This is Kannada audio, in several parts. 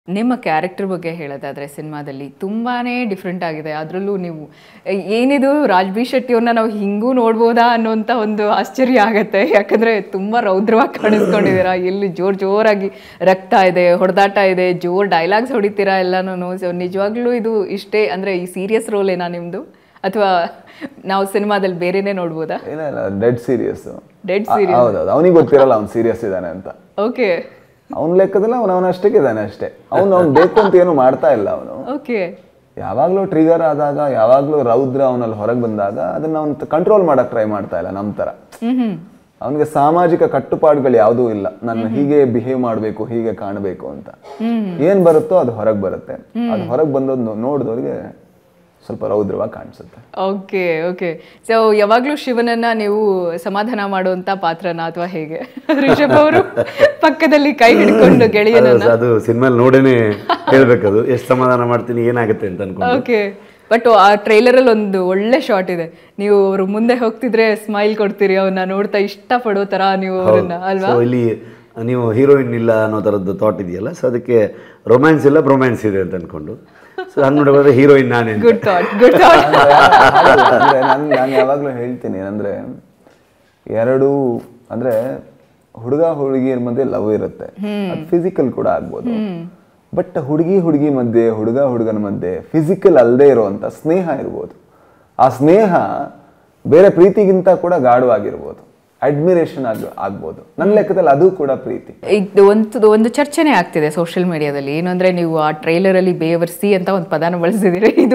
ನಿಮ್ಮ ಕ್ಯಾರೆಕ್ಟರ್ ಬಗ್ಗೆ ಹೇಳೋದಾದ್ರೆ ಸಿನಿಮಾದಲ್ಲಿ ತುಂಬಾನೇ ಡಿಫ್ರೆಂಟ್ ಆಗಿದೆ ಅದರಲ್ಲೂ ನೀವು ಏನಿದು ರಾಜ್ಬಿ ಶೆಟ್ಟಿಯವ್ರನ್ನ ನಾವು ಹಿಂಗೂ ನೋಡ್ಬೋದಾ ಅನ್ನೋಂಥ ಒಂದು ಆಶ್ಚರ್ಯ ಆಗತ್ತೆ ಯಾಕಂದ್ರೆ ತುಂಬಾ ರೌದ್ರವಾಗಿ ಕಾಣಿಸ್ಕೊಂಡಿದ್ದೀರಾ ಎಲ್ಲಿ ಜೋರ್ ಜೋರಾಗಿ ರಕ್ತ ಇದೆ ಹೊಡೆದಾಟ ಇದೆ ಜೋರ್ ಡೈಲಾಗ್ಸ್ ಹೊಡಿತೀರಾ ಎಲ್ಲಾನು ಸೊ ನಿಜವಾಗ್ಲೂ ಇದು ಇಷ್ಟೇ ಅಂದ್ರೆ ಈ ಸೀರಿಯಸ್ ರೋಲ್ ಏನಾ ನಿಮ್ದು ಅಥವಾ ನಾವು ಸಿನಿಮಾದಲ್ಲಿ ಬೇರೆನೇ ನೋಡ್ಬೋದಾ ಇಲ್ಲ ಇಲ್ಲ ಡೆಡ್ ಸೀರಿಯಸ್ ಡೆಡ್ ಹೌದೌದು ಅವನಿಗೆ ಗೊತ್ತಿರಲ್ಲ ಅವ್ನು ಸೀರಿಯಸ್ ಇದ್ದಾನೆ ಅಂತ ಓಕೆ ಅವ್ನ ಲೆಕ್ಕದಲ್ಲಿ ಅವನು ಅವನಷ್ಟಕ್ಕೆ ಇದ್ದಾನೆ ಅಷ್ಟೇ ಅವ್ನು ಅವ್ನು ಬೇಕು ಅಂತ ಏನು ಮಾಡ್ತಾ ಇಲ್ಲ ಅವನು ಓಕೆ ಯಾವಾಗಲೂ ಟ್ರಿಗರ್ ಆದಾಗ ಯಾವಾಗಲೂ ರೌದ್ರ ಅವನಲ್ಲಿ ಹೊರಗೆ ಬಂದಾಗ ಅದನ್ನ ಅವ್ನು ಕಂಟ್ರೋಲ್ ಮಾಡಕ್ ಟ್ರೈ ಮಾಡ್ತಾ ಇಲ್ಲ ನಮ್ಮ ಥರ ಹ್ಮ್ ಹ್ಮ್ ಅವನಿಗೆ ಸಾಮಾಜಿಕ ಕಟ್ಟುಪಾಡುಗಳು ಯಾವುದೂ ಇಲ್ಲ ನಾನು ಹೀಗೆ ಬಿಹೇವ್ ಮಾಡಬೇಕು ಹೀಗೆ ಕಾಣಬೇಕು ಅಂತ ಏನ್ ಬರುತ್ತೋ ಅದು ಹೊರಗೆ ಬರುತ್ತೆ ಅದು ಹೊರಗೆ ಬಂದದ್ದು ನೋಡಿದವ್ರಿಗೆ ಸ್ವಲ್ಪ ರೌದ್ರವಾಗಿ ಕಾಣಿಸುತ್ತೆ ಓಕೆ ಓಕೆ ಸೊ ಯಾವಾಗಲೂ ಶಿವನನ್ನ ನೀವು ಸಮಾಧಾನ ಮಾಡುವಂತ ಪಾತ್ರನ ಅಥವಾ ಹೇಗೆ ರಿಷಬ್ ಅವರು ಪಕ್ಕದಲ್ಲಿ ಕೈ ಹಿಡ್ಕೊಂಡು ಗೆಳೆಯನನ್ನ ಅದು ಸಿನಿಮಾಲ್ ನೋಡೇನೆ ಹೇಳ್ಬೇಕದು ಎಷ್ಟು ಸಮಾಧಾನ ಮಾಡ್ತೀನಿ ಏನಾಗುತ್ತೆ ಅಂತ ಅನ್ಕೊಂಡು ಓಕೆ ಬಟ್ ಆ ಟ್ರೈಲರ್ ಅಲ್ಲಿ ಒಂದು ಒಳ್ಳೆ ಶಾಟ್ ಇದೆ ನೀವು ಅವರು ಮುಂದೆ ಹೋಗ್ತಿದ್ರೆ ಸ್ಮೈಲ್ ಕೊಡ್ತೀರಿ ಅವನ್ನ ನೋಡ್ತಾ ಇಷ್ಟಪಡೋ ತರ ನೀವು ಅವ್ರನ್ನ ಅಲ್ವಾ ಸೊ ಇಲ್ಲಿ ನೀವು ಹೀರೋಯಿನ್ ಇಲ್ಲ ಅನ್ನೋ ಥರದ್ದು ಥಾಟ್ ಇದೆಯಲ್ಲ ಸೊ ಅದಕ್ಕೆ ರೊಮ್ಯಾನ್ಸ್ ಇಲ್ಲ ಬ್ರೊಮ್ಯಾನ್ಸ್ ಇದೆ ಅಂತ ಅನ್ಕೊಂಡು ಸೊ ಹಂಗೆ ನೋಡೋದಾದ್ರೆ ಹೀರೋಯಿನ್ ನಾನೇ ಅಂತ. ಗುಡ್ ಥಾಟ್ ಗುಡ್ ಥಾಟ್ ಅಂದ್ರೆ ನಾನು ನಾನು ಯಾವಾಗಲೂ ಹೇಳ್ತೀನಿ ಏನಂದ್ರೆ ಎರಡು ಅಂದ್ರೆ ಹುಡುಗ ಹುಡುಗಿಯರ ಮಧ್ಯೆ ಲವ್ ಇರುತ್ತೆ ಅದು ಫಿಸಿಕಲ್ ಕೂಡ ಆಗ್ಬೋದು ಬಟ್ ಹುಡುಗಿ ಹುಡುಗಿ ಮಧ್ಯೆ ಹುಡುಗ ಹುಡುಗನ ಮಧ್ಯೆ ಫಿಸಿಕಲ್ ಅಲ್ಲದೆ ಇರುವಂತ ಸ್ನೇಹ ಇರ್ಬೋದು ಆ ಸ್ನೇಹ ಬೇರೆ ಪ್ರೀತಿಗಿಂತ ಕೂಡ ಗಾಢವಾಗಿರ್ಬೋದು ಅಡ್ಮಿರೇಷನ್ ಆಗ್ ಆಗ್ಬೋದು ನನ್ನ ಲೆಕ್ಕದಲ್ಲಿ ಅದು ಕೂಡ ಪ್ರೀತಿ ಇದು ಒಂದು ಒಂದು ಚರ್ಚೆನೇ ಆಗ್ತಿದೆ ಸೋಷಿಯಲ್ ಮೀಡಿಯಾದಲ್ಲಿ ಏನು ಅಂದ್ರೆ ನೀವು ಆ ಟ್ರೈಲರ್ ಅಲ್ಲಿ ಬೇವರ್ಸಿ ಅಂತ ಒಂದು ಪದಾನ ಬಳಸಿದಿರಿ ಇದು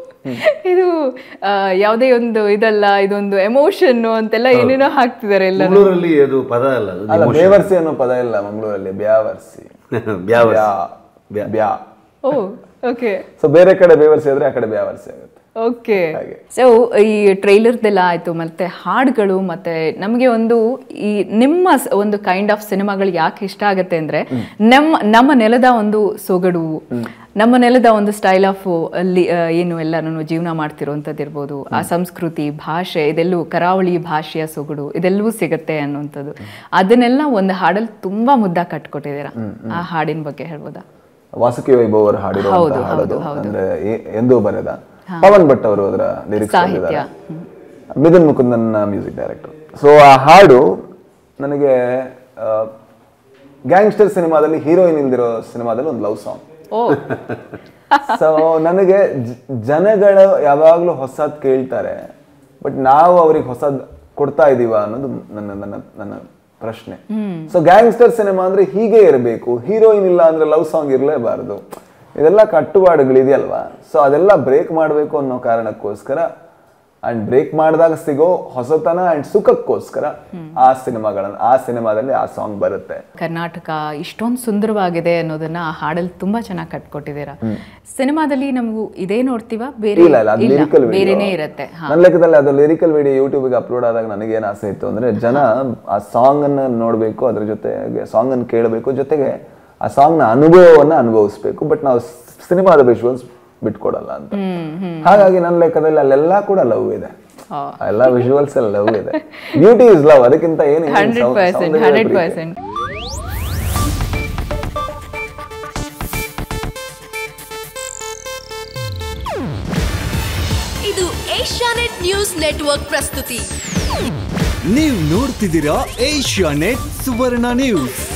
ಇದು ಆ, ಯಾವುದೇ ಒಂದು ಇದಲ್ಲ ಇದೊಂದು ಎಮೋಷನ್ ಅಂತೆಲ್ಲ ಏನೇನೋ ಹಾಕ್ತಿದ್ದಾರೆ ಎಲ್ಲ ಮಂಗಳೂರಲ್ಲಿ ಅದು ಪದ ಅಲ್ಲ ಅದು ಅಲ್ಲ ಬೇವರ್ಸಿ ಅನ್ನೋ ಪದ ಇಲ್ಲ ಮಂಗಳೂರಲ್ಲಿ ಬ್ಯಾವರ್ಸಿ ಬ್ಯಾವ ಬ್ಯಾ ಬ್ಯಾ ಓ ಓಕೆ ಸೊ ಬೇರೆ ಕಡೆ ಬೇವರ್ಸಿ ಆದ್ರೆ ಆ ಕಡೆ ಬ್ಯಾವರ್ಸಿ ಆಗುತ್ತೆ ಓಕೆ ಹಾಗೆ. ಸೊ ಈ ಟ್ರೈಲರ್ದೆಲ್ಲ ಆಯ್ತು ಮತ್ತೆ ಹಾಡುಗಳು ಮತ್ತೆ ನಮಗೆ ಒಂದು ಈ ನಿಮ್ಮ ಸ್- ಒಂದು ಕೈಂಡ್ ಆಫ್ ಸಿನಿಮಾಗಳು ಯಾಕೆ ಇಷ್ಟ ಆಗುತ್ತೆ ಅಂದ್ರೆ ನಮ್ಮ ನಮ್ಮ ನೆಲದ ಒಂದು ಸೊಗಡು ನಮ್ಮ ನೆಲದ ಒಂದು ಸ್ಟೈಲ್ ಆಫ್ ಅಲ್ಲಿ ಆ, ಏನು ಎಲ್ಲಾನು ಜೀವನ ಮಾಡ್ತಿರೋಂಥದ್ದು ಇರ್ಬೋದು ಆ ಸಂಸ್ಕೃತಿ ಭಾಷೆ ಇದೆಲ್ಲೂ ಕರಾವಳಿ ಭಾಷೆಯ ಸೊಗಡು ಇದೆಲ್ಲವೂ ಸಿಗತ್ತೆ ಅನ್ನುವಂಥದ್ದು ಅದನ್ನೆಲ್ಲ ಒಂದು ಹಾಡಲ್ಲಿ ತುಂಬಾ ಮುದ್ದ ಕಟ್ಕೊಟ್ಟಿದ್ದೀರಾ ಆ ಹಾಡಿನ ಬಗ್ಗೆ ಹೇಳ್ಬೋದಾ ವಾಸುಕಿ ವೈಭವ್ ಅವರು ಹಾಡಿರುವಂತಹ ಹೌದು, ಹಾಡದು ಹೌದು, ಅಂದ್ರೆ ಎ- ಎಂದೂ ಬರೆದ ಪವನ್ ಭಟ್ ಅವರು ಅದರ ಲಿರಿಕ್ಸ್ ಸಾಹಿತ್ಯ. Mithun Mukundan music director so ಆ ಹಾಡು ನನಗೆ ಗ್ಯಾಂಗ್ಸ್ಟರ್ ಸಿನಿಮಾದಲ್ಲಿ ಹೀರೋಯಿನ್ ಇಲ್ದಿರೋ ಸಿನಿಮಾದಲ್ಲಿ ಒಂದು ಲವ್ ಸಾಂಗ್ ಓ ಸೊ ನನಗೆ ಜ- ಜನಗಳು ಯಾವಾಗಲೂ ಹೊಸದ್ ಕೇಳ್ತಾರೆ ಬಟ್ ನಾವು ಅವ್ರಿಗೆ ಹೊಸದ್ ಕೊಡ್ತಾ ಇದೀವ ಅನ್ನೋದು ನನ್ನ ನನ್ನ ನನ್ನ ಪ್ರಶ್ನೆ ಸೊ ಗ್ಯಾಂಗ್ಸ್ಟರ್ ಸಿನಿಮಾ ಅಂದ್ರೆ ಹೀಗೆ ಇರಬೇಕು ಹೀರೋಯಿನ್ ಇಲ್ಲ ಅಂದ್ರೆ ಲವ್ ಸಾಂಗ್ ಇರಲೇಬಾರದು ಇದೆಲ್ಲ ಕಟ್ಟುಪಾಡುಗಳಿದೆಯಲ್ವಾ ಸೊ ಅದೆಲ್ಲ ಬ್ರೇಕ್ ಮಾಡಬೇಕು ಅನ್ನೋ ಕಾರಣಕ್ಕೋಸ್ಕರ ಅಂಡ್ ಬ್ರೇಕ್ ಮಾಡಿದಾಗ ಸಿಗೋ ಹೊಸತನ ಅಂಡ್ ಸುಖಕ್ಕೋಸ್ಕರ ಆ ಸಿನಿಮಾಗಳನ್ನ ಆ ಸಿನಿಮಾದಲ್ಲಿ ಆ ಸಾಂಗ್ ಬರುತ್ತೆ ಕರ್ನಾಟಕ ಇಷ್ಟೊಂದು ಸುಂದರವಾಗಿದೆ ಅನ್ನೋದನ್ನ ಆ ಹಾಡಲ್ಲಿ ತುಂಬಾ ಚೆನ್ನಾಗಿ ಕಟ್ಕೊಟ್ಟಿದ್ದೀರಾ ಸಿನಿಮಾದಲ್ಲಿ ನಮಗೂ ಇದೇ ನೋಡ್ತೀವ ಬೇರೆ ಇಲ್ಲ ಇಲ್ಲ ಅದು ಇಲ್ಲ, ಲಿರಿಕಲ್ ಬೇರೆನೇ ಇರುತ್ತೆ ಹಾ ನನ್ನ ಲೆಕ್ಕದಲ್ಲಿ ಅದು ಲಿರಿಕಲ್ ವಿಡಿಯೋ ಯೂಟ್ಯೂಬ್ಗೆ ಅಪ್ಲೋಡ್ ಆದಾಗ ನನಗೆ ಏನು ಆಸೆ ಇತ್ತು ಅಂದ್ರೆ ಜನ ಆ ಸಾಂಗ್ ಅನ್ನ ನೋಡಬೇಕು ಅದ್ರ ಜೊತೆಗೆ ಸಾಂಗ್ ಅನ್ನು ಕೇಳಬೇಕು ಜೊತೆಗೆ ಆ ಸಾಂಗ್ ನ ಅನುಭವವನ್ನ ಅನುಭವಿಸ್ಬೇಕು ಬಟ್ ನಾವು ಸಿನಿಮಾದ ವಿಜುವಲ್ಸ್ ಬಿಟ್ಕೊಡಲ್ಲ ಅಂತ ಹಾಗಾಗಿ ನನ್ನ ಲೆಕ್ಕದಲ್ಲಿ ಅಲ್ಲೆಲ್ಲ ಕೂಡ ಲವ್ ಇದೆ ಆ. ಆ ಎಲ್ಲ ವಿಜುವಲ್ಸ್ ಅಲ್ಲಿ ಲವ್ ಇದೆ ಬ್ಯೂಟಿ ಇಸ್ ಲವ್ ಅದಕ್ಕಿಂತ ಏನು ಹಂಡ್ರೆಡ್ ಪರ್ಸೆಂಟ್ ಹಂಡ್ರೆಡ್ ಪರ್ಸೆಂಟ್ ಇದು ಏಷ್ಯಾನೆಟ್ ನ್ಯೂಸ್ ನೆಟ್ವರ್ಕ್ ಪ್ರಸ್ತುತಿ ನೀವು ನೋಡ್ತಿದ್ದೀರಾ ಏಷ್ಯಾ ನೆಟ್ ಸುವರ್ಣ ನ್ಯೂಸ್